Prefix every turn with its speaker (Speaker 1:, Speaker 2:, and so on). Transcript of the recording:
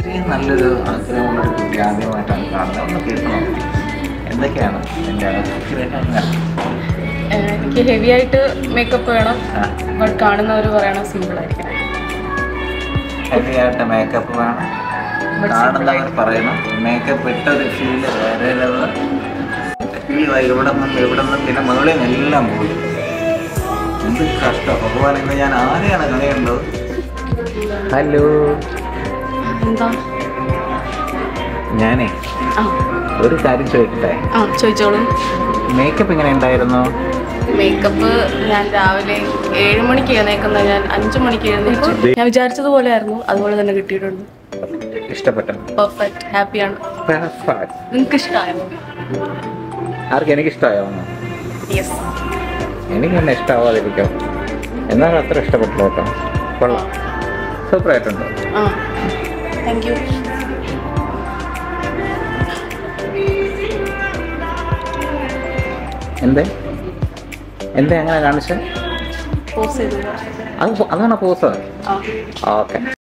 Speaker 1: ഇത്രയും നല്ലൊരു ആഗ്രഹമുള്ള ഒരു കുട്ടി ആദ്യമായിട്ടാണ് കാണുന്നത് ഒന്ന് കേൾക്കണം എന്തൊക്കെയാണ് എൻ്റെ അങ്ങനെ
Speaker 2: ഏഹ് എനിക്ക് ഹെവി ആയിട്ട് മേക്കപ്പ് വേണം
Speaker 1: ആ
Speaker 2: ബട്ട് കാണുന്നവർ പറയണം സിമ്പിൾ ആയിരിക്കണം
Speaker 1: ഹെവി ആയിട്ട് മേക്കപ്പ് വേണം കാണുന്നവർ പറയണം മേക്കപ്പ് ഇട്ടൊരു ഫീല് വരരുത് ഫീൽ ഇവിടെ നിന്നും ഇവിടെ നിന്നും പിന്നെ മുകളിൽ നിന്നെല്ലാം പോയി എന്ത് കഷ്ടം ഭഗവാൻ ഇന്ന് ഞാൻ ആരെയാണ് കളയേണ്ടത് ഹലോ
Speaker 2: എന്താ
Speaker 1: ഞാനേ
Speaker 2: ആ
Speaker 1: ഒരു കാര്യം ചോദിക്കട്ടെ
Speaker 2: ആ ചോദിച്ചോളൂ
Speaker 1: മേക്കപ്പ് എങ്ങനെ ഉണ്ടായിരുന്നു
Speaker 2: മേക്കപ്പ് ഞാൻ രാവിലെ ഏഴ് മണിക്ക് എഴുന്നേക്കുന്ന ഞാൻ അഞ്ചു മണിക്ക് എഴുന്നേച്ചു ഞാൻ വിചാരിച്ചതുപോലെ ആയിരുന്നു അതുപോലെ തന്നെ കിട്ടിയിട്ടുണ്ട്
Speaker 1: ഇഷ്ടപ്പെട്ടു
Speaker 2: പെർഫെക്റ്റ് ഹാപ്പിയാണ് നിങ്ങൾക്ക് ഇഷ്ടമായോ
Speaker 1: ആർക്ക് എനിക്ക് ഇഷ്ടമായോ
Speaker 2: യെസ്
Speaker 1: എനിക്ക് തന്നെ ഇഷ്ടമാവാതിരിക്കും എന്നാലും അത്ര ഇഷ്ടപ്പെട്ടു കേട്ടോ കൊള്ളാം സൂപ്പർ ആയിട്ടുണ്ട്
Speaker 2: ആ താങ്ക് യു
Speaker 1: എന്തേ എന്തേ അങ്ങനെ കാണിച്ചത്
Speaker 2: പോസ് ചെയ്തു
Speaker 1: അത് അതാണ് പോസ്
Speaker 2: ആ
Speaker 1: ഓക്കെ